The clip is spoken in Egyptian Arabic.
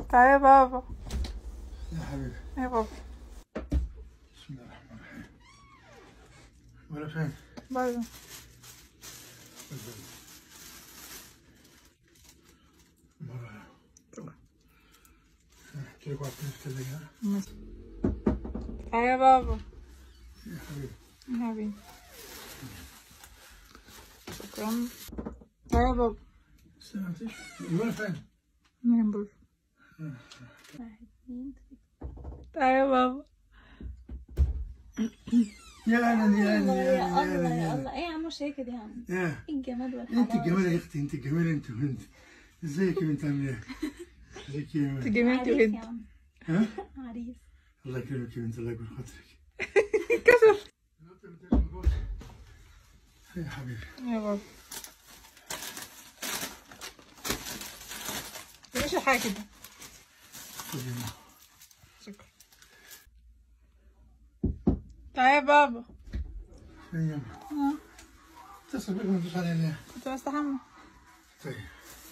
تعالى يا بابا يا حبيبي يا بابا بسم الله الرحمن الرحيم ولا فين؟ بابا مرة كيف قاعد تتكلم تعالى يا بابا يا حبيبي يا حبيبي شكرا تعالى يا بابا سلامتك ولا فين؟ من بابا تعالى يا بابا يا انا يا انا يا يا انا الله يا يا انا الله ايه يا عم شيء كده يا عم يا ايه الجمال والحلاوه انت جميلة يا اختي انت جميلة انت وانت ازيك يا بنت عاملة ايه؟ ازيك يا انت بنت؟ جميلتي عريس وانت يا عم ها؟ عريس الله يكرمك يا بنت الله يكبر خاطرك كسر يا حبيبي يا بابا مش حاجة كده خذ يا ماما. شكرا تعالى يا بابا فين يا ماما؟ اتصل بك ما تدوس علي ليه؟ كنت بستحمى طيب